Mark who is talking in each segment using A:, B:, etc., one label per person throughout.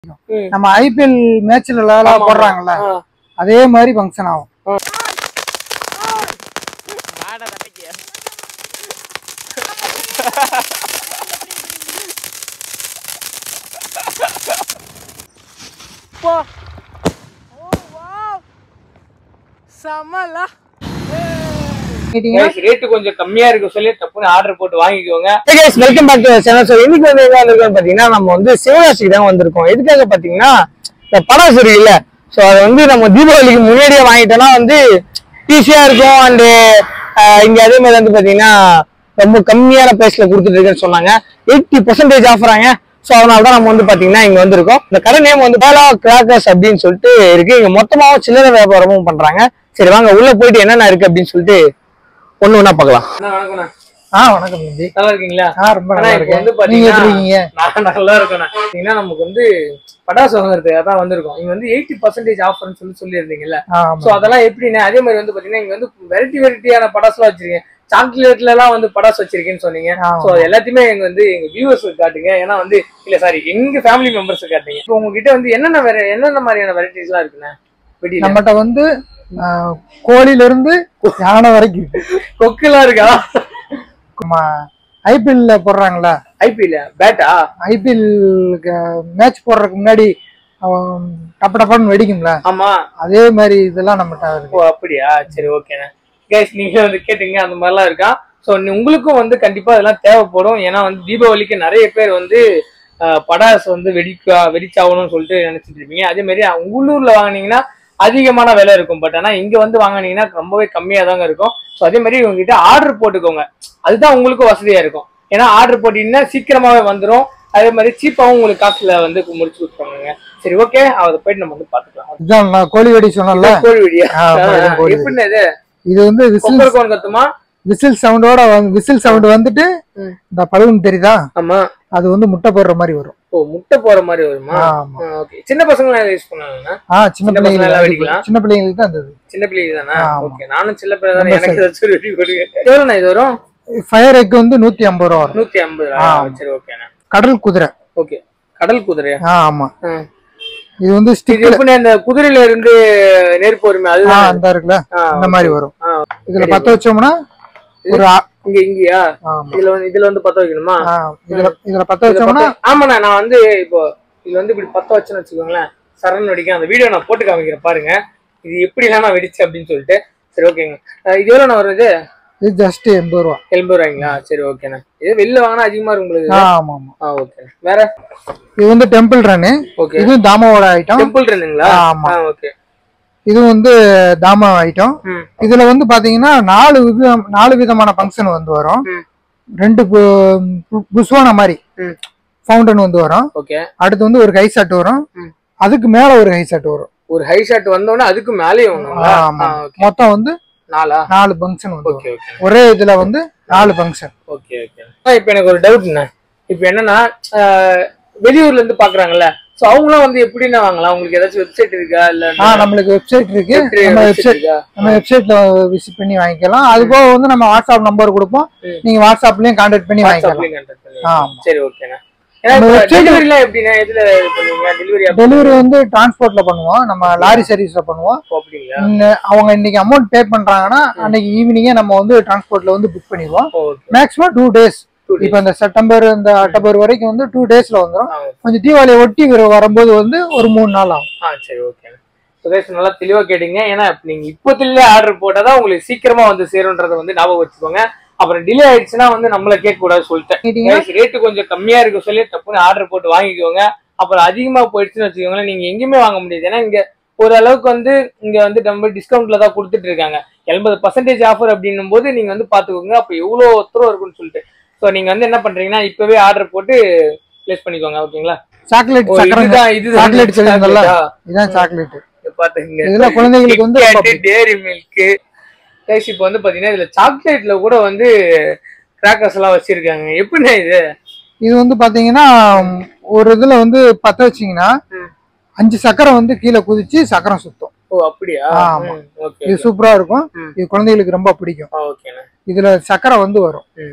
A: ம்.
B: நம்ம ஐபிஎல் மேட்ச்ல எல்லாம்
A: ஆமா,
B: போடுறாங்கல்ல
A: ஆ.
B: அதே மாதிரி ஃபங்க்ஷன் ஆகும்
A: பா ஓ வாவ் சமலா
B: கேட்டீங்கன்னா
A: ரேட்டு கொஞ்சம் கம்மியா இருக்கு சொல்லி தப்புன்னு ஆர்டர் போட்டு வாங்கிக்கோங்க
C: welcome back to channel so இன்னைக்கு வந்து எங்க வந்திருக்கோம் பாத்தீங்கன்னா நம்ம வந்து சிவராசிக்கு தான் வந்திருக்கோம் எதுக்காக பாத்தீங்கன்னா இந்த படாசு இருக்குல்ல ஸோ அதை வந்து நம்ம தீபாவளிக்கு முன்னாடியே வாங்கிட்டோம்னா வந்து ஈஸியா இருக்கும் அண்டு இங்க அதே மாதிரி வந்து பாத்தீங்கன்னா ரொம்ப கம்மியான பிரைஸ்ல கொடுத்துட்டு இருக்குன்னு சொன்னாங்க எயிட்டி பர்சன்டேஜ் ஆஃபராங்க ஸோ அதனால தான் நம்ம வந்து பாத்தீங்கன்னா இங்க வந்திருக்கோம் இந்த கடை நேம் வந்து பேலா கிராக்கர்ஸ் அப்படின்னு சொல்லிட்டு இருக்கு இங்க மொத்தமாவும் சில்லறை வியாபாரமும் பண்றாங்க சரி வாங்க உள்ள போயிட்டு என்னென்ன இருக்கு அப்படின்னு சொல்லிட்டு ஒண்ணு ஒண்ணா பார்க்கலாம்
A: அண்ணா வணக்கம்ண்ணா
B: ஆ வணக்கம் தம்பி
A: நல்லா இருக்கீங்களா
B: ஆ ரொம்ப
A: அண்ணா,
B: நல்லா
A: இப்போ வந்து
B: இருக்கேன் நீங்க எப்படி இருக்கீங்க
A: நான் நல்லா இருக்கேண்ணா ஏன்னா நமக்கு வந்து பட்டாசு வாங்குறதுக்கு அதான் வந்திருக்கோம் இங்க வந்து எயிட்டி பர்சன்டேஜ் ஆஃபர்னு சொல்லி சொல்லியிருந்தீங்கல்ல
B: ஆமா
A: சோ அதெல்லாம் எப்படின்னா அதே மாதிரி வந்து பாத்தீங்கன்னா இங்க வந்து வெரைட்டி வெரைட்டியான படாசுலாம் வச்சிருக்கீங்க சாக்லேட்ல எல்லாம் வந்து படாசு வச்சிருக்கேன்னு சொன்னீங்க
B: ஆமா.
A: சோ எல்லாத்தையுமே எங்க வந்து எங்க வியூவர்ஸ்க்கு காட்டுங்க ஏன்னா வந்து இல்ல சாரி எங்க ஃபேமிலி மெம்பர்ஸ் காட்டுங்க இப்போ உங்ககிட்ட வந்து என்னென்ன வேற என்னென்ன மாதிரியான வெரைட்டிஸ் எல்லாம் இருக்குண்ணா வெடியில
B: நம்மகிட்ட வந்து ஆ, கோழில இருந்து யானை வரைக்கும்
A: கொக்குலாம் இருக்கா
B: ஐபிஎல்ல போடுறாங்களா
A: ஐபிஎல் பேட்டா
B: ஐபிஎல் மேட்ச் போடுறதுக்கு முன்னாடி அவன் டப்ப டப்பான்னு வெடிக்கும்ல
A: ஆமா
B: அதே மாதிரி இதெல்லாம் நம்மகிட்ட இருக்கு
A: ஓ அப்படியா சரி ஓகேண்ணா கைஸ் நீங்க வந்து கேட்டீங்க அந்த மாதிரிலாம் இருக்கா ஸோ உங்களுக்கும் வந்து கண்டிப்பா இதெல்லாம் தேவைப்படும் ஏன்னா வந்து தீபாவளிக்கு நிறைய பேர் வந்து அஹ், படாசு வந்து வெடிக்கா வெடிச்சாகணும்னு சொல்லிட்டு நினைச்சிட்டு இருப்பீங்க அதே மாதிரி உள்ளூர்ல வாங்குனீங்கன்னா அதிகமான விலை இருக்கும் பட் ஆனா இங்க வந்து வாங்குனீங்கன்னா ரொம்பவே கம்மியா தாங்க இருக்கும் ஸோ அதே மாதிரி உங்ககிட்ட ஆர்டர் போட்டுக்கோங்க அதுதான் உங்களுக்கும் வசதியா இருக்கும் ஏன்னா ஆர்டர் போட்டீங்கன்னா சீக்கிரமாவே வந்துடும் அதே மாதிரி சீப்பாவும் உங்களுக்கு காசுல வந்து முடிச்சு கொடுப்பாங்க சரி ஓகே அதை போயிட்டு நம்ம வந்து பாத்துக்கலாம்
B: இதுதான் நான் கோழி வெடி சொன்னேன்ல
A: கோழி வெடியா
B: ஆ, இதுதான் கோழி வெடி.
A: எப்படின்னு இது
B: இது வந்து விசில்
A: கொக்கரக்கோன் கத்துமா
B: விசில் சவுண்டோட விசில் சவுண்ட் வந்துட்டு
A: ம்.
B: இந்த பலூன் தெரியுதா
A: ஆமா
B: அது வந்து முட்டை போடுற மாதிரி வரும்
A: ஓ முட்டை போற மாதிரி வருமா
B: ஆமா
A: ஓகே சின்ன பசங்க யூஸ் பண்ணாங்கன்னா
B: ஆ சின்ன
A: சின்ன பசங்க எல்லாம்
B: பிள்ளைங்களுக்கு
A: வெடிக்கலாம்.
B: சின்ன பிள்ளைங்களுக்கு தான் இருந்தது
A: சின்ன பிள்ளைங்க தானே
B: ஆமா.
A: ஓகே நானும் சின்ன பிள்ளை தானே
B: ரொம்ப
A: எனக்கு ஏதாச்சும் ஒரு வெடி கொடுங்க எவ்வளோண்ணா இது வரும்
B: ஃபயர் எக் வந்து நூத்தி ஐம்பது ரூபா வரும்
A: நூத்தி ஐம்பது
B: ஆ.
A: சரி ஓகேண்ணா
B: கடல் குதிரை
A: ஓகே கடல் குதிரையா
B: ஆ ஆமா
A: ஆ.
B: இது வந்து
A: இது
B: ஸ்டிக்ல
A: எப்படி அந்த குதிரையில இருந்து நெருப்பு வருமே
B: ஆ
A: அதுதான்
B: அந்த இருக்குல்ல
A: ஆ,
B: இந்த மாதிரி வரும்
A: ஆ.
B: இதுல பத்த வச்சோம்னா ஒரு ஆ-
A: இங்க இங்கயா
B: ஆமா
A: இதுல வந்து இதுல வந்து பத்த வைக்கணுமா
B: ஆ, இதுல இதுல பத்த
A: இதுல
B: வச்சோம்னா
A: பத்த- ஆமாண்ணா நான் வந்து இப்போ இதுல வந்து இப்படி பத்த வச்சுன்னு வச்சுக்கோங்களேன் சரண் வெடிக்கும் அந்த வீடியோ நான் போட்டு காமிக்கிறேன் பாருங்க இது எப்படி எல்லாம் நான் வெடிச்சேன் அப்படின்னு சொல்லிட்டு சரி ஓகேங்க அஹ் இது எவ்வளோ நான் வருது
B: இது ஜஸ்ட் எண்பது ரூபா
A: எண்பது ரூபாய்ங்களா சரி ஓகேண்ணா இது வெளில வாங்கினா அதிகமா இருக்கும் உங்களுக்கு
B: ஆ, ஆமா ஆமா
A: ஆ ஓகே வேற
B: இது வந்து டெம்பிள் ரன்னு
A: ஓகே
B: இது தாமாவோட ஐட்டம்
A: டெம்பிள் இருந்துங்களா
B: ஆமா.
A: ஆ ஓகே
B: இது வந்து தாமா ஐட்டம்
A: ம்
B: இதுல வந்து பாத்தீங்கன்னா நாலு விதம் நாலு விதமான ஃபங்க்ஷன் வந்து வரும்
A: ம்.
B: ரெண்டு பு- பு- புஸ்வான மாதிரி
A: ம்
B: ஃபவுண்டன் வந்து வரும்
A: ஓகே
B: அடுத்து வந்து ஒரு கை ஷாட் வரும்
A: ம்.
B: அதுக்கு மேல ஒரு கை ஷாட் வரும்
A: ஒரு ஹை ஷாட் வந்தோடனே அதுக்கு மேலேயே ஒண்ணுங்களா
B: ஆமா
A: ஆ ஓகே
B: மொத்தம் வந்து
A: நாலா
B: நாலு ஃபங்க்ஷன் வந்து
A: ஓகே
B: வரும்
A: ஓகே
B: ஒரே இதுல வந்து நாலு ஃபங்க்ஷன்
A: ஓகே ஓகே இப்போ எனக்கு ஒரு டவுட்ண்ணே இப்போ என்னன்னா அஹ், வெளியூர்ல இருந்து பாக்குறாங்கல்ல சோ அவங்களாம் வந்து எப்படிண்ணா வாங்கலாம் உங்களுக்கு ஏதாச்சும் வெப்சைட் இருக்கா இல்ல
B: ஆ நம்மளுக்கு வெப்சைட் இருக்கு நம்ம
A: website
B: வெப்சைட்
A: இருக்கா
B: நம்ம வெப்சைட்ல விசிட் பண்ணி வாங்கிக்கலாம் அது போக வந்து நம்ம வாட்ஸ்அப் நம்பர் கொடுப்போம்
A: ம்.
B: நீங்க வாட்ஸ்அப்லயும் கான்டாக்ட் பண்ணி வாங்கிக்கலாம்
A: வாட்ஸ்அப்லயும் contact பண்ணுங்க.
B: ஆமா.
A: சரி ஓகேண்ணா ஏன்னா
B: நம்ம
A: இப்போ
B: website-
A: டெலிவரிலாம் எப்படிண்ணா எதுல இது பண்ணுவீங்க டெலிவரி
B: டெலிவரி வந்து டிரான்ஸ்போர்ட்ல பண்ணுவோம் நம்ம லாரி சர்வீஸ்ல பண்ணுவோம்
A: அப்படிங்களா
B: இன்ன- அவங்க இன்னைக்கு அமௌண்ட் பே பண்றாங்கன்னா அன்னைக்கு ஈவினிங்கே நம்ம வந்து டிரான்ஸ்போர்ட்ல வந்து புக் பண்ணிடுவோம்
A: okay
B: maximum two days
A: Two days.
B: இப்போ இந்த செப்டம்பர் இந்த அக்டோபர் வரைக்கும் வந்து டூ டேஸ்ல வந்துடும்
A: ஆ,
B: கொஞ்சம் தீபாவளியை ஒட்டி வர- வரும்போது வந்து ஒரு மூணு நாள் ஆகும்
A: ஆ சரி ஓகே சுரேஷ் நல்லா தெளிவா கேட்டீங்க ஏன்னா இப்ப நீங்க இப்போத்திலே ஆர்டர் போட்டாதான் உங்களுக்கு சீக்கிரமா வந்து சேரும்ன்றத வந்து ஞாபகம் வச்சுக்கோங்க அப்புறம் டிலே ஆயிடுச்சுன்னா வந்து நம்மள கேட்க கூடாது சொல்லிட்டேன்
B: கேட்டீங்கன்னா
A: ரேட்டு கொஞ்சம் கம்மியா இருக்கு சொல்லி தப்புன்னு ஆர்டர் போட்டு வாங்கிக்கோங்க அப்புறம் அதிகமா போயிடுச்சுன்னு வச்சுக்கோங்களேன் நீங்க எங்கேயுமே வாங்க முடியாது ஏன்னா இங்க ஓரளவுக்கு வந்து இங்க வந்து நம்ம டிஸ்கவுண்ட்ல தான் கொடுத்துட்டு இருக்காங்க எண்பது பர்சன்டேஜ் ஆஃபர் அப்படின்னும் போது நீங்க வந்து பாத்துக்கோங்க அப்ப எவ்வளவு ஒத்தரம் இருக்கும்னு சொல்லிட்டு ஸோ நீங்க வந்து என்ன பண்றீங்கன்னா இப்பவே ஆர்டர் போட்டு பிளேஸ் பண்ணிக்கோங்க ஓகேங்களா
B: சாக்லேட்
A: ஓ,
B: சக்கரை
A: இதுதான் இதுதான்
B: சாக்லேட் சொல்லுங்கல்ல
A: chocolate-ஆ?
B: இதுதான் சாக்லேட்
A: இங்க பாத்துக்கங்க
B: இதுல குழந்தைங்களுக்கு வந்து ரொம்ப
A: டேரி மில்க் கைஸ் இப்போ வந்து பாத்தீங்கன்னா இதுல சாக்லேட்ல கூட வந்து கிராக்கர்ஸ் எல்லாம் வச்சிருக்காங்க எப்படிண்ணா இது
B: இது வந்து பாத்தீங்கன்னா ஒரு இதுல வந்து பத்த வச்சீங்கன்னா
A: ம்.
B: அஞ்சு சக்கரம் வந்து கீழே குதிச்சு சக்கரம் சுத்தும்
A: ஓ அப்படியா
B: ஆமா.
A: ஓகே
B: இது சூப்பரா இருக்கும்
A: ம்.
B: இது குழந்தைகளுக்கு ரொம்ப பிடிக்கும்
A: ஓகேண்ணா
B: இதுல சக்கரை வந்து வரும்
A: ம்.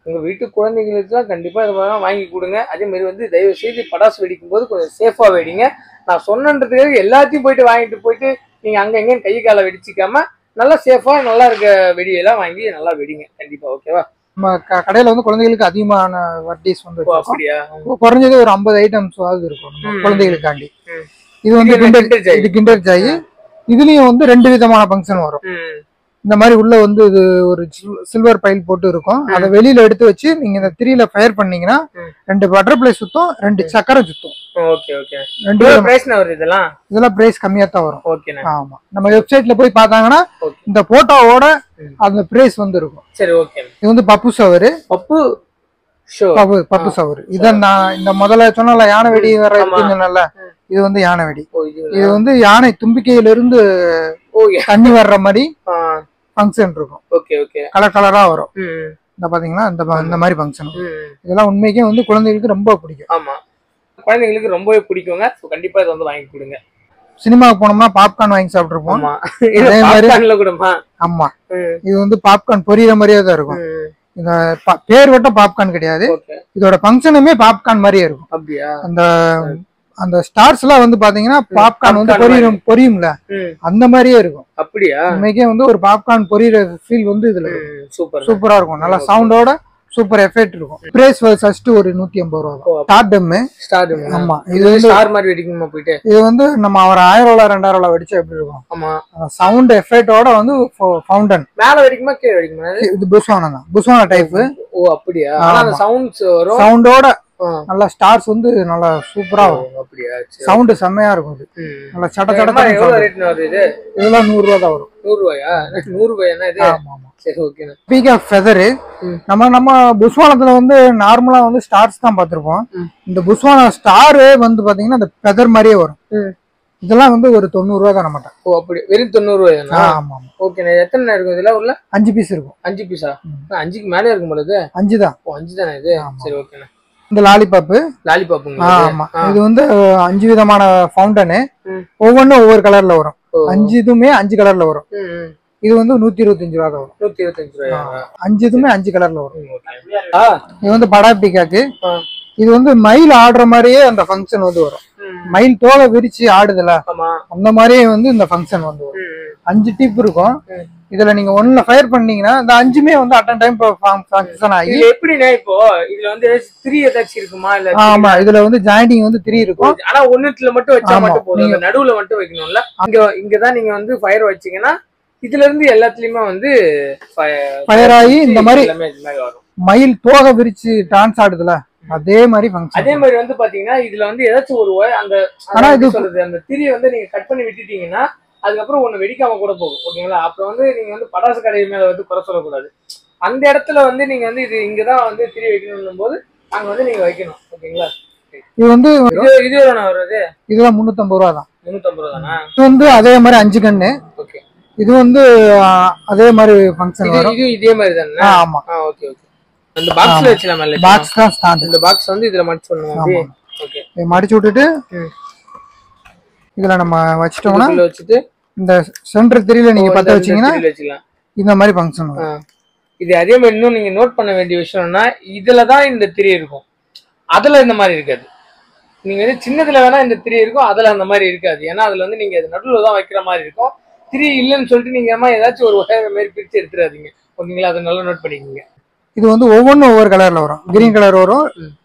A: உங்க வீட்டு குழந்தைங்களுக்குலாம் கண்டிப்பா இது மாதிரி வாங்கி கொடுங்க அதே மாதிரி வந்து தயவு செய்து படாசு வெடிக்கும் போது கொஞ்சம் சேஃபா வெடிங்க நான் சொன்னன்றதுக்காக எல்லாத்தையும் போயிட்டு வாங்கிட்டு போயிட்டு நீங்க அங்க எங்கன்னு கை காலை வெடிச்சிக்காம நல்லா சேஃபா நல்லா இருக்க வெடியெல்லாம் வாங்கி நல்லா வெடிங்க கண்டிப்பா ஓகேவா
B: நம்ம க- கடையில வந்து குழந்தைகளுக்கு அதிகமான வட்டிஸ் வந்து
A: ஓ
B: வச்சிருக்கோம்.
A: அப்படியா
B: குறைஞ்சது ஒரு ஐம்பது ஐட்டம்ஸ் இருக்கும் நம்ம
A: ம்.
B: குழந்தைகளுக்காண்டி
A: ம்.
B: இது வந்து
A: இது
B: கிண்டர்
A: Kinder Joy.
B: இது கிண்டர் ஜாய் இதுலயும் வந்து ரெண்டு விதமான ஃபங்க்ஷன் வரும்
A: ம்
B: இந்த மாதிரி உள்ள வந்து இது ஒரு சில்வர் பைல் போட்டு இருக்கும் அதை வெளியில எடுத்து வச்சு நீங்க இந்த திரியில ஃபயர் பண்ணீங்கன்னா
A: ம்.
B: ரெண்டு பட்டர்ஃப்ளை சுத்தும் ரெண்டு சக்கரை சுத்தும்
A: ஓகே ஓகே
B: ரெண்டு
A: எவ்வளவு
B: விதமா-
A: பிரைஸ்னா வருது இதெல்லாம்
B: இதெல்லாம் பிரைஸ் கம்மியா தான் வரும்
A: ஓகேண்ணா
B: ஆமா நம்ம வெப்சைட்ல போய் பார்த்தாங்கன்னா
A: ஓகே
B: இந்த போட்டோவோட
A: ம்.
B: அந்த பிரைஸ் வந்து இருக்கும்
A: சரி ஓகே
B: இது வந்து பப்பு சவரு
A: பப்பு ஷோ
B: பப்பு பப்பு சவரு இதான் நான் இந்த முதல்ல சொன்னல யானை வெடி வர
A: ஆமா.
B: இருக்குன்னு சொன்னேன்ல,
A: ம்.
B: இது வந்து யானை வெடி
A: ஓ இது
B: இது வந்து யானை தும்பிக்கையில இருந்து
A: ஓ
B: தண்ணி வர்ற மாதிரி
A: ஆ
B: ஃபங்க்ஷன் இருக்கும்
A: ஓகே ஓகே
B: கலர் கலரா வரும்
A: ம்
B: இந்த பாத்தீங்களா இந்த ப- இந்த மாதிரி ஃபங்க்ஷன்
A: ம்
B: இதெல்லாம் உண்மைக்கே வந்து குழந்தைகளுக்கு ரொம்ப பிடிக்கும்
A: ஆமா குழந்தைங்களுக்கு ரொம்பவே பிடிக்குங்க ஸோ கண்டிப்பா இதை வந்து வாங்கி கொடுங்க
B: சினிமாவுக்கு போனோம்னா பாப்கார்ன் வாங்கி சாப்பிட்டுருப்போம்
A: ஆமா இது
B: அதே மாதிரி-
A: பாப்கார்ன்ல கூடமா
B: ஆமா
A: ம்
B: இது வந்து பாப்கார்ன் பொரியிற மாதிரியே தான் இருக்கும்
A: ம்
B: இந்த ப- பேர் வட்ட பாப்கார்ன் கிடையாது
A: ஓகே
B: இதோட ஃபங்க்ஷனுமே பாப்கார்ன் மாதிரியே இருக்கும்
A: அப்படியா
B: அந்த அந்த ஸ்டார்ஸ் எல்லாம் வந்து பாத்தீங்கன்னா பாப்கார்ன் வந்து
A: popcorn
B: பொரியும் பொரியும்ல
A: ம்
B: அந்த மாதிரியே இருக்கும்
A: அப்படியா
B: உண்மைக்கே வந்து ஒரு பாப்கார்ன் பொரியிற ஃபீல் வந்து இதுல இருக்கும்.
A: ம் சூப்பர்
B: சூப்பரா இருக்கும் நல்லா சவுண்டோட சூப்பர் எஃபெக்ட் இருக்கும் பிரைஸ் ஃபர்ஸ்ட் ஒரு நூத்தி ஐம்பது ரூபா
A: ஓ,
B: தான் ஸ்டார் டம்மு
A: ஸ்டார்
B: ஆமா
A: இது
B: இது வந்து
A: ஸ்டார் மாதிரி வெடிக்குமா போயிட்டு
B: இது வந்து நம்ம ஒரு ஆயிரம் ரூபா ரெண்டாயிரம் ரூபா வெடிச்சா எப்படி இருக்கும்
A: ஆமா
B: சவுண்ட் எஃபெக்டோட வந்து ஃபவுண்டன்
A: மேல வெடிக்குமா கீழே வெடிக்குமா அது?
B: இது புஸ்வானா தான் புஸ்வானா டைப்
A: ஓ அப்படியா ஆனா அந்த சவுண்ட்ஸ் வரும்
B: சவுண்டோட
A: ஆ.
B: நல்லா ஸ்டார்ஸ் வந்து நல்லா சூப்பரா
A: ஓ,
B: வரும்
A: அப்படியா சரி
B: சவுண்ட் செம்மையா இருக்கும் இது
A: ம்.
B: நல்லா சட
A: அம்மா,
B: சட
A: எவ்வளவு ரேட்னு வருது இது
B: இதெல்லாம் நூறு ரூபா தான் வரும்
A: நூறு ரூபாயா நூறு ரூபாயா இது
B: ஆமா ஆமா
A: சரி ஓகேண்ணா
B: ஸ்பீக் ஆஃப் ஃபெதரு
A: ம்.
B: நம்ம நம்ம புஸ்வானத்துல வந்து நார்மலா வந்து ஸ்டார்ஸ் தான் பார்த்திருப்போம்
A: ம்.
B: இந்த புஸ்வானா ஸ்டாரு வந்து பாத்தீங்கன்னா அந்த ஃபெதர் மாதிரியே வரும்
A: ம்.
B: இதெல்லாம் வந்து ஒரு தொண்ணூறு ரூபா தான் நம்மகிட்ட
A: ஓ அப்படி வெறும் தொண்ணூறு ரூபாயா
B: ஆமா ஆமா
A: ஓகேண்ணா எத்தனை இருக்கும் இதுல உள்ள
B: அஞ்சு பீஸ் இருக்கும்
A: அஞ்சு பீஸா
B: ம்.
A: அஞ்சுக்கு மேலே இருக்கும் பொழுது
B: அஞ்சு தான்
A: ஓ அஞ்சு தானே இது
B: ஆமா.
A: சரி ஓகேண்ணா
B: இந்த லாலிபாப்பு
A: லாலிபாப்புங்க
B: ஆமா இது வந்து அஹ், அஞ்சு விதமான ஃபவுண்டனு
A: ம்.
B: ஒவ்வொன்றும் ஒவ்வொரு கலர்ல வரும்
A: ஓ.
B: அஞ்சு இதுமே அஞ்சு கலர்ல வரும்
A: ம், ம்.
B: இது வந்து நூத்தி இருபத்தஞ்சு ரூபா தான் வரும்
A: நூத்தி இருபத்தஞ்சு ரூபாயா
B: அஞ்சு இதுமே அஞ்சு கலர்ல வரும்
A: ம், ஓகே ஆ
B: இது வந்து படா பிகாக்கு
A: ஆ.
B: இது வந்து மயில் ஆடுற மாதிரியே அந்த ஃபங்க்ஷன் வந்து வரும்
A: ம்.
B: மயில் தோலை விரிச்சு ஆடுதுல
A: ஆமா
B: அந்த மாதிரியே வந்து இந்த ஃபங்க்ஷன் வந்து வரும்
A: ம், ம்.
B: அஞ்சு டிப் இருக்கும்
A: ம்.
B: இதுல நீங்க ஒண்ணுல ஃபயர் பண்ணீங்கன்னா இந்த அஞ்சுமே வந்து அட்டன் டைம் ஃபங்க்ஷன் ஆகி
A: இது எப்படிண்ணா இப்போ இதுல வந்து த்ரீ ஏதாச்சும் இருக்குமா இல்ல
B: ஆமா இதுல வந்து ஜாயிண்டிங் வந்து த்ரீ இருக்கும்
A: ஆனா ஒண்ணுத்துல மட்டும் வச்சா
B: ஆமா.
A: மட்டும் போதும்
B: நீங்க-
A: அந்த நடுவுல மட்டும் வைக்கணும்ல இங்க இங்கதான் நீங்க வந்து ஃபயர் வச்சீங்கன்னா இதுல இருந்து எல்லாத்துலயுமே வந்து fire-
B: ஃபயர் ஆகி இந்த மாதிரி
A: எல்லாமே இது மாதிரி வரும்
B: மயில் தோகை விரிச்சு டான்ஸ் ஆடுதுல அதே மாதிரி
A: அதே
B: ஃபங்க்ஷன்
A: மாதிரி வந்து பாத்தீங்கன்னா இதுல வந்து ஏதாச்சும் ஒரு ஒய- அந்த
B: ஆனா
A: ஆனா
B: இது-
A: இது சொல்றது அந்த திரியை வந்து நீங்க கட் பண்ணி விட்டுட்டீங்கன்னா அதுக்கப்புறம் ஒண்ணு வெடிக்காம கூட போகும் ஓகேங்களா அப்புறம் வந்து நீங்க வந்து படாசு கடை மேல வந்து குறை சொல்லக்கூடாது அந்த இடத்துல வந்து நீங்க வந்து இது இங்கதான் வந்து திரி வைக்கணும் போது அங்க வந்து நீங்க வைக்கணும் ஓகேங்களா
B: இது வந்து
A: இது இது எவ்வளோ வருது
B: இதெல்லாம் முன்னூத்தம்பது ரூபா தான்
A: முன்னூத்தம்பது ரூபா தானா
B: இது வந்து அதே மாதிரி அஞ்சு கண்ணு
A: ஓகே
B: இது வந்து ஆ, அதே மாதிரி ஃபங்க்ஷன்
A: இது
B: வரும்
A: இது இதே மாதிரி தானே
B: ஆ, ஆமா
A: ஆ ஓகே ஓகே அந்த பாக்ஸ்ல வச்சலாமா இல்ல
B: பாக்ஸ் தான் ஸ்டாண்ட்
A: இந்த பாக்ஸ் வந்து இதுல மட்டும் சொல்லணும்
B: ஆமா.
A: ஓகே
B: மடிச்சு விட்டுட்டு
A: ம்.
B: இதுல நம்ம வச்சிட்டோம்னா
A: இதுக்குள்ள வச்சுட்டு
B: இந்த சென்டர் திரியில நீங்க
A: ஓ,
B: பத்த
A: இந்த- இந்த
B: வச்சீங்கன்னா
A: திரியில வச்சுக்கலாம்
B: இந்த மாதிரி ஃபங்க்ஷன்
A: ஆ.
B: வரும்
A: இது அதே மாதிரி இன்னும் நீங்க நோட் பண்ண வேண்டிய விஷயம்னா இதுல தான் இந்த திரி இருக்கும் அதுல இந்த மாதிரி இருக்காது நீங்க வந்து சின்னதுல வேணா இந்த திரி இருக்கும் அதுல அந்த மாதிரி இருக்காது ஏன்னா அதுல வந்து நீங்க அது நடுவுல தான் வைக்கிற மாதிரி இருக்கும் திரி இல்லைன்னு சொல்லிட்டு நீங்க அம்மா ஏதாச்சும் ஒரு வகை மாதிரி பிரிச்சு எடுத்துறாதீங்க ஓகேங்களா அதை நல்லா நோட் பண்ணிக்கோங்க
B: இது வந்து ஒவ்வொன்றும் ஒவ்வொரு கலர்ல வரும் கிரீன் கலர் வரும்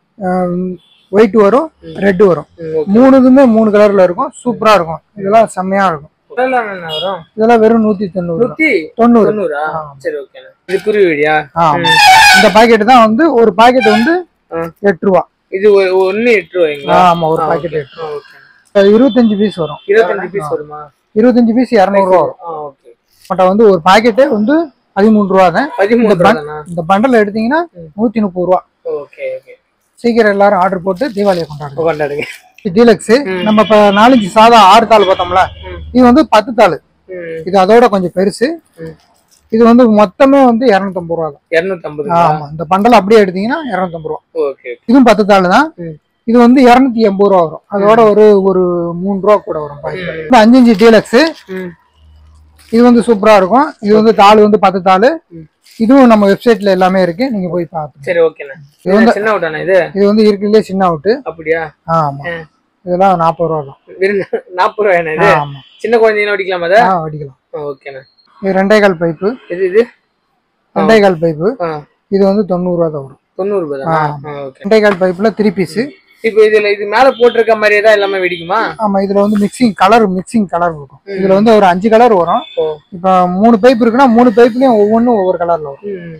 B: ஒயிட் வரும்
A: ம்.
B: ரெட் வரும்
A: ம், okay.
B: மூணுதுமே மூணு கலர்ல இருக்கும் சூப்பரா இருக்கும் இதெல்லாம் செம்மையா இருக்கும்
A: இதெல்லாம் என்ன வரும்
B: இதெல்லாம் வெறும் நூத்தி தொண்ணூறு தான்.
A: நூத்தி
B: தொண்ணூறு
A: தொண்ணூறா
B: ஆ.
A: சரி ஓகே இது குருவி வீடியா
B: ஆமா இந்த பாக்கெட் தான் வந்து ஒரு பாக்கெட் வந்து
A: ஆ.
B: எட்டு ரூபா
A: இது ஒ- ஒண்ணு எட்டு ரூபாய்ங்களா
B: ஆமா ஒரு
A: ஆ,
B: பாக்கெட்
A: okay.
B: எட்டு
A: ஆ, okay.
B: ரூபா இருபத்தஞ்சு பீஸ் வரும்
A: இருபத்தஞ்சு பீஸ் வருமா
B: இருபத்தஞ்சு பீஸ் இரநூறுவா வரும்
A: ஆ ஓகே
B: பட் வந்து ஒரு பாக்கெட்டே வந்து பதிமூணு ரூபா தான்
A: பதிமூணு
B: இந்த
A: ரூபா
B: பன்-
A: தானா
B: இந்த பண்டல் எடுத்தீங்கன்னா
A: ம்.
B: நூத்தி முப்பது ரூபா
A: ஓகே ஓகே
B: சீக்கிரம் எல்லாரும் ஆர்டர் போட்டு தீபாவளியை கொண்டாடுங்க
A: கொண்டாடுங்க
B: டீலக்ஸ்
A: ம்.
B: நம்ம இப்ப நாலஞ்சு சாதா ஆறு தாள் பார்த்தோம்ல
A: ம்.
B: இது வந்து பத்து தாள்
A: ம்
B: இது அதோட கொஞ்சம் பெருசு
A: ம்.
B: இது வந்து மொத்தமே வந்து இரநூத்தம்பது ரூபா தான்
A: இருநூத்தம்பது
B: ஆமா இந்த பண்டல் அப்படியே எடுத்தீங்கன்னா இரநூத்தம்பது ரூபா
A: ஓகே
B: இதுவும் பத்து தாள் தான்
A: ம்.
B: இது வந்து இரநூத்தி எண்பது ரூபா வரும் அதோட ஒரு ஒரு மூணு ரூபா கூட வரும் பாக்கெட். இது அஞ்சு அஞ்சு டீலக்ஸ்
A: ம்
B: இது வந்து சூப்பரா இருக்கும் இது வந்து தாள் வந்து பத்து தாள்
A: ம்.
B: இதுவும் நம்ம வெப்சைட்ல எல்லாமே இருக்கு நீங்க போய் பார்த்து
A: சரி ஓகேண்ணா இது சின்ன விட்டாண்ணா இது
B: இது வந்து இருக்கிறதுலே சின்ன அவுட்டு
A: அப்படியா
B: ஆமா இதெல்லாம் நாற்பது ரூபா தான்
A: வெறும் நாற்பது ரூபாய்ண்ணா இது
B: ஆமா
A: சின்ன குழந்தைங்க ஓடிக்கலாமா அதை
B: ஆ அடிக்கலாம்
A: ஓகேண்ணா
B: இது ரெண்டே கால் பைப்பு
A: இது இது
B: ரெண்டே கால் பைப்பு
A: ஆ
B: இது வந்து தொண்ணூறு ரூபா தான் வரும்
A: தொண்ணூறு ரூபாய் தானா ஓகே
B: ரெண்டே கால் பைப்புல த்ரீ பீஸ்
A: இப்போ இதுல இது மேல போட்டிருக்க மாதிரியே தான் எல்லாமே வெடிக்குமா
B: ஆமா இதுல வந்து மிக்சிங் கலர் மிக்சிங் கலர் இருக்கும் இதுல வந்து ஒரு அஞ்சு கலர் வரும்
A: ஓ
B: இப்போ மூணு பைப் இருக்குன்னா மூணு பைப்லயும் ஒவ்வொன்றும் ஒவ்வொரு கலர்ல வரும்
A: ம்.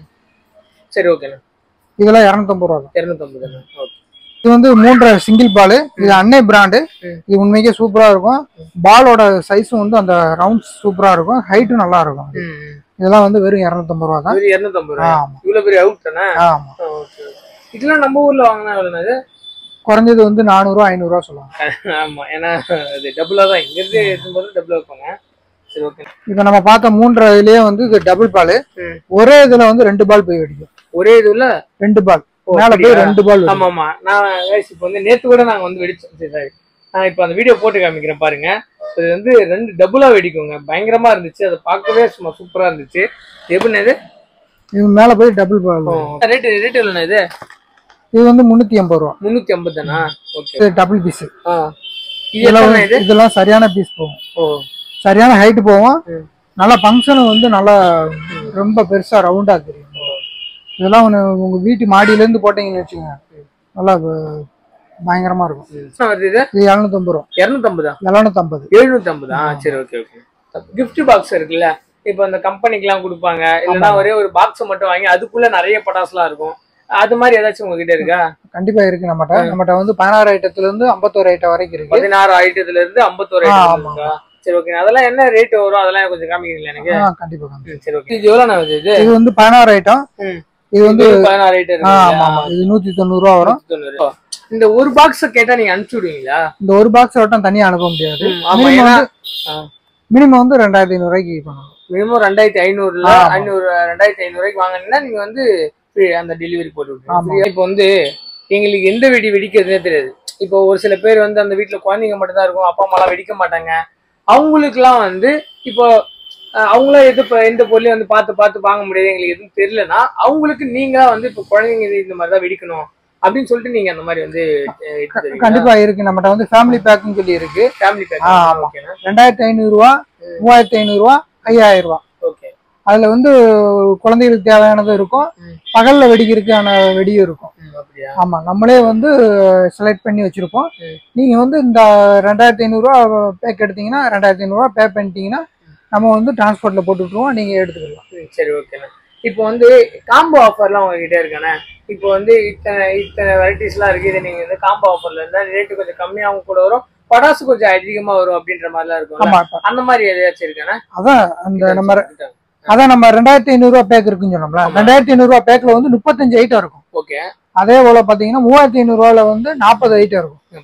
A: சரி ஓகேண்ணா
B: இதெல்லாம் இரநூத்தம்பது ரூபா தான்
A: இரநூத்தம்பதுண்ணா ஓகே
B: இது வந்து மூன்றரை சிங்கிள் பால் இது அன்னை பிராண்டு
A: ம்.
B: இது உண்மைக்கே சூப்பரா இருக்கும் பாலோட சைஸும் வந்து அந்த ரவுண்ட் சூப்பரா இருக்கும் ஹைட்டும் நல்லா இருக்கும்
A: ம் ம்.
B: இதெல்லாம் வந்து வெறும் இரநூத்தம்பது ரூபா தான்
A: வெறும் இரநூத்தம்பது ரூபாய்
B: ஆமா
A: இவ்வளவு பெரிய அவுட் தானே
B: ஆமா
A: ஓகே இதெல்லாம் நம்ம ஊர்ல வாங்கினா எவ்வளோண்ணா இது
B: குறைஞ்சது வந்து நானூறுவா ஐநூறுரூவா சொல்லுவாங்க
A: ஆமா ஏன்னா அது டபுளா தான் இங்க இருந்து எடுக்கும்போது டபுளா வைப்பாங்க சரி ஓகே
B: இப்போ நம்ம பார்த்த மூன்றரை இதுலயே வந்து இது டபுள் பால்
A: ம்.
B: ஒரே இதுல வந்து ரெண்டு பால் போய் வெடிக்கும்
A: ஒரே இதுல
B: ரெண்டு பால்
A: ஓ,
B: மேல போய்
A: அப்படியா?
B: ரெண்டு பால் வெடிக்கும்.
A: ஆமா ஆமா நான் guys இப்போ வந்து நேத்து கூட நாங்க வந்து வெடிச்சோம் சரி சாரி நான் இப்போ அந்த வீடியோ போட்டு காமிக்கிறேன் பாருங்க இது வந்து ரெண்டு டபுளா வெடிக்குங்க பயங்கரமா இருந்துச்சு அதை பார்க்கவே சும்மா சூப்பரா இருந்துச்சு எப்படின்னா இது
B: இது மேல போய் டபுள் பால்
A: ரேட்டு ரேட் எவ்வளோண்ணா இது
B: இது வந்து முன்னூத்தி எண்பது ரூபா
A: முந்நூற்றி ஐம்பது தானா ஓகே
B: இது டபுள் பீஸ்
A: ஆ இது
B: இதெல்லாம்
A: எத்தனை இது
B: இதெல்லாம் சரியான பீஸ் போகும்
A: ஓ
B: சரியான ஹைட் போகும்
A: ம்.
B: நல்லா ஃபங்க்ஷனும் வந்து நல்லா ரொம்ப பெருசா ரவுண்டா தெரியும் இதெல்லாம் ஒன்று உங்க வீட்டு மாடியில இருந்து போட்டீங்கன்னு வச்சுக்கோங்க நல்லா ப- பயங்கரமா இருக்கும்
A: எத்தனை வருது இது
B: இது எழுநூத்தம்பது ரூபா
A: இரநூத்தம்பதா
B: எழுநூத்தம்பது
A: எழுநூத்தம்பதா சரி ஓகே ஓகே gift பாக்ஸ் இருக்குல்ல இப்போ அந்த கம்பெனிக்கெல்லாம் கொடுப்பாங்க இல்லைன்னா ஒரே ஒரு பாக்ஸ் மட்டும் வாங்கி அதுக்குள்ள நிறைய பட்டாசுலாம் இருக்கும் அது மாதிரி ஏதாச்சும் உங்ககிட்ட இருக்கா
B: கண்டிப்பா இருக்கு நம்மகிட்ட நம்மகிட்ட வந்து பதினாறு ஐட்டத்துல இருந்து ஐம்பத்தோரு ஐட்டம் வரைக்கும் இருக்கு
A: பதினாறு ஐட்டத்துல இருந்து ஐம்பத்தோரு
B: ஆ,
A: ஐட்டம்
B: ஆமா.
A: இருக்கா சரி ஓகே அதெல்லாம் என்ன ரேட் வரும் அதெல்லாம் கொஞ்சம் காமிக்கிறீங்களா எனக்கு
B: ஆ, கண்டிப்பா கண்டிப்பா.
A: ம், சரி ஓகே இது எவ்வளோ நான் இது
B: இது வந்து பதினாறு ஐட்டம்
A: ம்.
B: இது வந்து
A: இது பதினாறு ஐட்டம்
B: ஆ,
A: இருக்கு
B: ஆமா ஆமா இது நூத்தி தொண்ணூறு ரூபா வரும்
A: தொண்ணூறு இந்த ஒரு பாக்ஸ் கேட்டா நீங்க அனுப்பிச்சு விடுவீங்களா
B: இந்த ஒரு பாக்ஸ் மட்டும் தனியா அனுப்ப முடியாது
A: ம், ஆமா
B: மினிமம்
A: ஏன்னா
B: வந்து மினிமம் வந்து ரெண்டாயிரத்தி ஐநூறு ரூபாய்க்கு பண்ணணும்
A: மினிமம் ரெண்டாயிரத்தி ஐநூறுல
B: ஆமா.
A: ஐநூறு ரெண்டாயிரத்தி ஐநூறு ரூபாய்க்கு வாங்கினீங்கன்னா நீங்க வந்து free அந்த டெலிவரி போட்டு
B: ஆமா.
A: விட்டுருவீங்க இப்போ வந்து எங்களுக்கு எந்த வெடி வெடிக்கிறதுனே தெரியாது இப்போ ஒரு சில பேர் வந்து அந்த வீட்டுல குழந்தைங்க மட்டும் தான் இருக்கும் அப்பா அம்மாலாம் வெடிக்க மாட்டாங்க அவங்களுக்குலாம் வந்து இப்போ அஹ், அவங்களாம் எது இப்போ எந்த பொருளையும் வந்து பார்த்து பார்த்து வாங்க முடியாது எங்களுக்கு எதுவும் தெரியலன்னா அவங்களுக்கு நீங்க வந்து இப்போ குழந்தைங்க இது இந்த மாதிரி தான் வெடிக்கணும் அப்படின்னு சொல்லிட்டு நீங்க அந்த மாதிரி வந்து அஹ், எடுத்து தருவீங்களா?
B: கண்டிப்பா இருக்கு நம்மகிட்ட வந்து ஃபேமிலி பேக்குன்னு சொல்லி இருக்கு
A: ஃபேமிலி பேக்
B: ஆ, ஆமா.
A: ஓகேண்ணா
B: ரெண்டாயிரத்தி ஐநூறு ரூபா மூவாயிரத்தி ஐநூறு ரூபா ஐயாயிரம் ரூபா
A: ஓகே
B: அதுல வந்து குழந்தைகளுக்கு தேவையானதும் இருக்கும்
A: ம்.
B: பகல்ல வெடிக்கிறதுக்கான வெடியும் இருக்கும்
A: ம், அப்படியா
B: ஆமா நம்மளே வந்து செலக்ட் பண்ணி வச்சிருப்போம்
A: ம்.
B: நீங்க வந்து இந்த ரெண்டாயிரத்தி ஐநூறுரூவா பேக் எடுத்தீங்கன்னா ரெண்டாயிரத்தி ஐநூறுரூவா பே பண்ணிட்டீங்கன்னா நம்ம வந்து டிரான்ஸ்போர்ட்ல போட்டு விட்டுருவோம் நீங்க எடுத்துக்கலாம்
A: ம், சரி ஓகேண்ணா இப்போ வந்து காம்போ ஆஃபர்லாம் உங்ககிட்ட இருக்கானே இப்போ வந்து இத்தனை இத்தனை வெரைட்டிஸ்லாம் இருக்கு இதை நீங்க வந்து காம்போ ஆஃபர்ல இருந்தா ரேட்டு கொஞ்சம் கம்மியாகவும் கூட வரும் படாசு கொஞ்சம் அதிகமா வரும் அப்படின்ற மாதிரிலாம் இருக்கும்
B: ஆமா இப்ப
A: அந்த மாதிரி எதாச்சும் இருக்கானே
B: அதான் அந்த நம்ம அதான் நம்ம ரெண்டாயிரத்தி ஐநூறுரூவா பேக் இருக்குன்னு சொன்னோம்ல
A: ஆமா.
B: ரெண்டாயிரத்தி ஐநூறுரூவா பேக்ல வந்து முப்பத்தஞ்சு ஐட்டம் இருக்கும்
A: ஓகே
B: அதே போல பாத்தீங்கன்னா மூவாயிரத்தி ஐநூறுரூவால வந்து நாற்பது ஐட்டம் இருக்கும்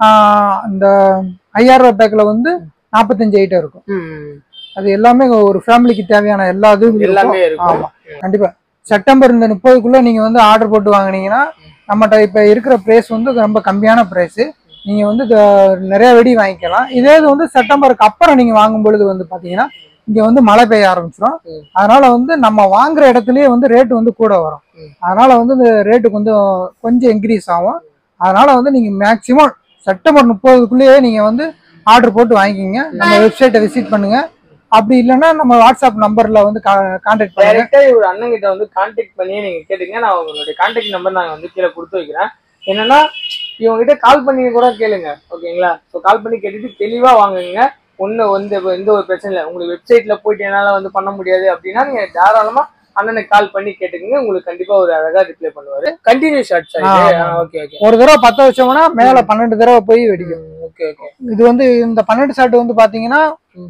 B: ஆஹ் இந்த ஐயாயிரம் ரூபாய் பேக்ல வந்து நாற்பத்தஞ்சு ஐட்டம் இருக்கும் அது எல்லாமே ஒரு ஃபேமிலிக்கு தேவையான எல்லா இதுவும் இருக்கும்.
A: எல்லாமே இருக்கும்
B: ஆமா கண்டிப்பா செப்டம்பர் இந்த முப்பதுக்குள்ள நீங்க வந்து ஆர்டர் போட்டு வாங்குனீங்கன்னா நம்மகிட்ட இப்ப இருக்கிற பிரைஸ் வந்து ரொம்ப கம்மியான பிரைஸ் நீங்க வந்து த- நிறைய வெடி வாங்கிக்கலாம் இதே இது வந்து செப்டம்பருக்கு அப்புறம் நீங்க வாங்கும் பொழுது வந்து பாத்தீங்கன்னா இங்க வந்து மழை பெய்ய ஆரம்பிச்சிடும்
A: ம்.
B: அதனால வந்து நம்ம வாங்குற இடத்துலயே வந்து ரேட் வந்து கூட வரும்
A: ம்.
B: அதனால வந்து இந்த ரேட்டு கொஞ்சம் கொஞ்சம் இன்க்ரீஸ் ஆகும் அதனால வந்து நீங்க மேக்சிமம் செப்டம்பர் முப்பதுக்குள்ளேயே நீங்க வந்து ஆர்டர் போட்டு வாங்கிக்கிங்க நம்ம வெப்சைட்டை விசிட் பண்ணுங்க அப்படி இல்லைன்னா நம்ம வாட்ஸ்அப் நம்பர்ல வந்து கான்டாக்ட் பண்ணுங்க
A: டைரக்டா ஒரு அண்ணன் கிட்ட வந்து கான்டாக்ட் பண்ணி நீங்க கேட்டுங்க நான் உங்களுடைய கான்டாக்ட் நம்பர் நாங்க வந்து கீழே கொடுத்து வைக்கிறேன் என்னன்னா இவங்க கிட்ட கால் பண்ணி கூட கேளுங்க ஓகேங்களா ஸோ கால் பண்ணி கேட்டுட்டு தெளிவா வாங்குங்க ஒண்ணு வந்து எந்த ஒரு பிரச்சனை இல்லை உங்களுக்கு வெப்சைட்ல போயிட்டு என்னால வந்து பண்ண முடியாது அப்படின்னா நீங்க தாராளமா அண்ணனுக்கு கால் பண்ணி கேட்டுக்கங்க உங்களுக்கு கண்டிப்பா ஒரு அழகா ரிப்ளை பண்ணுவாரு கண்டினியூ ஷார்ட்
B: ஆ, ஆமா.
A: ஓகே ஓகே
B: ஒரு தடவை பத்த வச்சோம்னா மேல பன்னெண்டு தடவை போய் வெடிக்கும்
A: ஓகே ஓகே
B: இது வந்து இந்த பன்னெண்டு ஷாட் வந்து பாத்தீங்கன்னா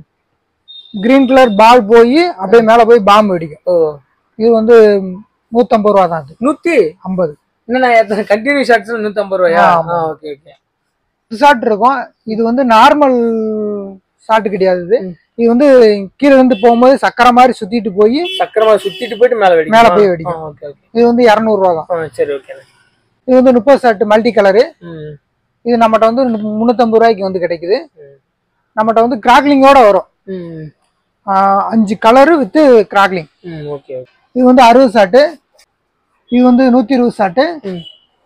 B: கிரீன் கலர் பால் போய் அப்படியே மேல போய் பாம்பு வெடிக்கும்
A: ஓ
B: இது வந்து நூத்தம்பது ரூபா தான் இது
A: நூத்தி
B: ஐம்பது
A: என்னண்ணா கண்டினியூ ஷார்ட்ஸ்ல நூத்தம்பது ரூபாயா
B: ஆமா.
A: ஓகே ஓகே
B: ஷாட் இருக்கும் இது வந்து நார்மல் ஷாட் கிடையாது இது
A: ம்.
B: இது வந்து கீழே இருந்து போகும்போது சக்கரை மாதிரி சுத்திட்டு போய்
A: சக்கரமா சுத்திட்டு போயிட்டு மேல வெடிக்கும்
B: மேல போய் வெடிக்கும்.
A: ஓகே ஓகே
B: இது வந்து இரநூறு ரூபா தான்
A: ஆ சரி ஓகே
B: இது வந்து முப்பது ஷாட் மல்டி கலரு
A: ம்
B: இது நம்மகிட்ட வந்து முந்நூத்தம்பது ரூபாய்க்கு வந்து கிடைக்குது
A: ம்.
B: நம்மகிட்ட வந்து கிராக்லிங்கோட வரும்
A: ம்
B: ஆஹ் அஞ்சு கலரு வித்து கிராக்லிங்
A: ம் ஓகே ஓகே
B: இது வந்து அறுபது ஷாட்டு இது வந்து நூத்தி இருபது ஷாட்டு
A: ம்.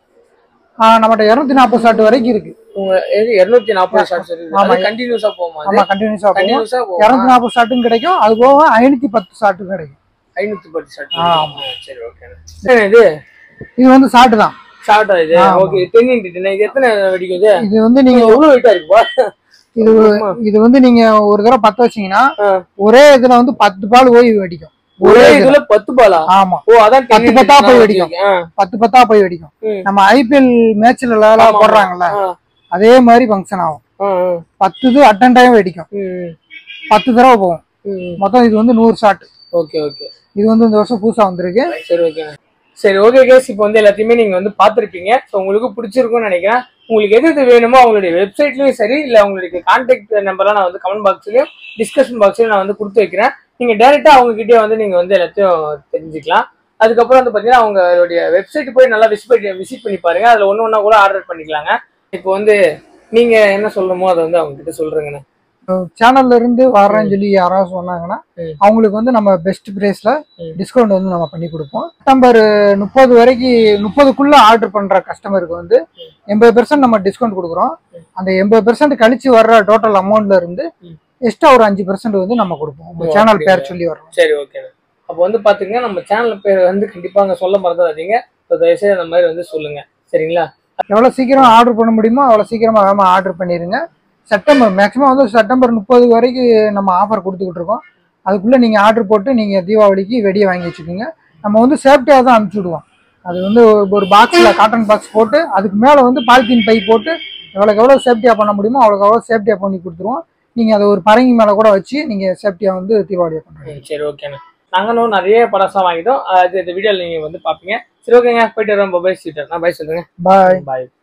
B: நம்மகிட்ட இருநூத்தி நாற்பது ஷாட் வரைக்கும் இருக்கு
A: உங்க இது இருநூத்தி நாற்பது ஷார்ட்ஸ் இருக்கு
B: ஆமா.
A: அது கண்டினியூஸா போகுமா
B: ஆமா கண்டினியூஸா போகும்
A: கண்டினியூஸா போகும்
B: இருநூத்தி நாற்பது ஷாட்டும் கிடைக்கும் அது போக ஐநூத்தி பத்து ஷாட்டும் கிடைக்கும்
A: ஐநூத்தி பத்து ஷார்ட்
B: ஆமா.
A: சரி ஓகே இது
B: இது வந்து ஷாட்டு தான்
A: ஷார்ட்டா இது
B: ஆமா.
A: ஓகே டென் இன்ட்டு டென் இது எத்தனை வெடிக்கும் இது
B: இது வந்து நீங்க
A: எவ்வளவு வெயிட்டா இருக்குப்பா
B: இது இது வந்து நீங்க ஒரு தடவை பத்த வச்சீங்கன்னா
A: ஆ.
B: ஒரே இதுல வந்து பத்து பால் ஓய்வு வெடிக்கும்
A: ஒரே இதுல பத்து பாலா
B: ஆமா
A: ஓ அதான்
B: பத்து
A: 10
B: பத்தா
A: into
B: போய்
A: 10
B: வெடிக்கும்.
A: ஆ,
B: பத்து பத்தா போய் வெடிக்கும்
A: ம்.
B: நம்ம ஐபிஎல் மேட்ச்ல எல்லாம்
A: ஆமா,
B: போடுறாங்கல்ல
A: ஆ,
B: அதே மாதிரி ஃபங்க்ஷன் ஆகும்
A: ஆ, ஆ.
B: பத்து இது அட்டன் டைம் வெடிக்கும்
A: ம்,
B: பத்து தடவை போகும்
A: ம்.
B: மொத்தம் இது வந்து நூறு ஷாட்
A: ஓகே ஓகே
B: இது வந்து இந்த வருஷம் புதுசா வந்திருக்கு
A: சரி ஓகே சரி ஓகே கேஸ் இப்போ வந்து எல்லாத்தையுமே நீங்க வந்து பார்த்துருப்பீங்க ஸோ உங்களுக்கு பிடிச்சிருக்கும்னு நினைக்கிறேன் உங்களுக்கு எது எது வேணுமோ அவங்களுடைய வெப்சைட்லயும் சரி இல்ல உங்களுக்கு கான்டாக்ட் நம்பர்லாம் நான் வந்து கமெண்ட் பாக்ஸ்லயும் டிஸ்கஷன் பாக்ஸ்லயும் நான் வந்து கொடுத்து வைக்கிறேன் நீங்க டேரெக்டா அவங்க கிட்டே வந்து நீங்க வந்து எல்லாத்தையும் தெரிஞ்சுக்கலாம் அதுக்கப்புறம் வந்து பாத்தீங்கன்னா அவங்களுடைய வெப்சைட் போய் நல்லா விசிட் விசிட் பண்ணி பாருங்க அதுல ஒண்ணு ஒண்ணா கூட ஆர்டர் பண்ணிக்கலாங்க இப்போ வந்து நீங்க என்ன சொல்லணுமோ அதை வந்து அவங்க கிட்ட சொல்றேங்கண்ணே
B: சேனல்ல இருந்து வர்றேன்னு சொல்லி யாராவது சொன்னாங்கன்னா
A: ம்.
B: அவங்களுக்கு வந்து நம்ம பெஸ்ட் பிரைஸ்ல
A: ம்.
B: டிஸ்கவுண்ட் வந்து நம்ம பண்ணி கொடுப்போம் செப்டம்பர் முப்பது வரைக்கும் முப்பதுக்குள்ள ஆர்டர் பண்ற கஸ்டமருக்கு வந்து எண்பது பெர்சன்ட் நம்ம டிஸ்கவுண்ட் கொடுக்குறோம் அந்த எண்பது பெர்சன்ட் கழிச்சு வர்ற டோட்டல் அமௌண்ட்ல இருந்து
A: ம்.
B: எக்ஸ்ட்ரா ஒரு அஞ்சு பெர்சன்ட் வந்து நம்ம கொடுப்போம் உங்க
A: ஓ,
B: சேனல்
A: அப்படிங்களா?
B: பேர் சொல்லி வர்றோம்
A: சரி ஓகே அப்போ வந்து பாத்துக்கங்க நம்ம சேனல் பேர் வந்து கண்டிப்பா அங்க சொல்ல மறந்துடாதீங்க ஸோ தயவுசெய்து அந்த மாதிரி வந்து சொல்லுங்க சரிங்களா
B: எவ்வளவு சீக்கிரம் ஆர்டர் பண்ண முடியுமோ அவ்வளவு சீக்கிரமா வேகமா ஆர்டர் பண்ணிருங்க செப்டம்பர் மேக்ஸிமம் வந்து செப்டம்பர் முப்பது வரைக்கும் நம்ம ஆஃபர் கொடுத்துக்கிட்டு இருக்கோம் அதுக்குள்ள நீங்க ஆர்டர் போட்டு நீங்க தீபாவளிக்கு வெடியை வாங்கி வச்சுக்கோங்க நம்ம வந்து சேஃப்டியாக தான் அனுப்பிச்சு விடுவோம் அது வந்து ஒரு பாக்ஸில் காட்டன் பாக்ஸ் போட்டு அதுக்கு மேலே வந்து பாலித்தீன் பை போட்டு எவ்வளோக்கு எவ்வளோ சேஃப்டியாக பண்ண முடியுமோ அவ்வளோக்கு எவ்வளோ சேஃப்டியாக பண்ணி கொடுத்துருவோம் நீங்கள் அதை ஒரு பரங்கி மேலே கூட வச்சு நீங்கள் சேஃப்டியாக வந்து தீபாவளியை பண்ணுறீங்க
A: ம், சரி ஓகேண்ணே நாங்களும் நிறைய படம்லாம் வாங்கிட்டோம் அது இந்த வீடியோவில் நீங்கள் வந்து பார்ப்பீங்க சரி ஓகேங்க போயிட்டு வரோம் பை சீட்டர் நான் பை சொல்லுங்க
B: பாய்
A: பாய்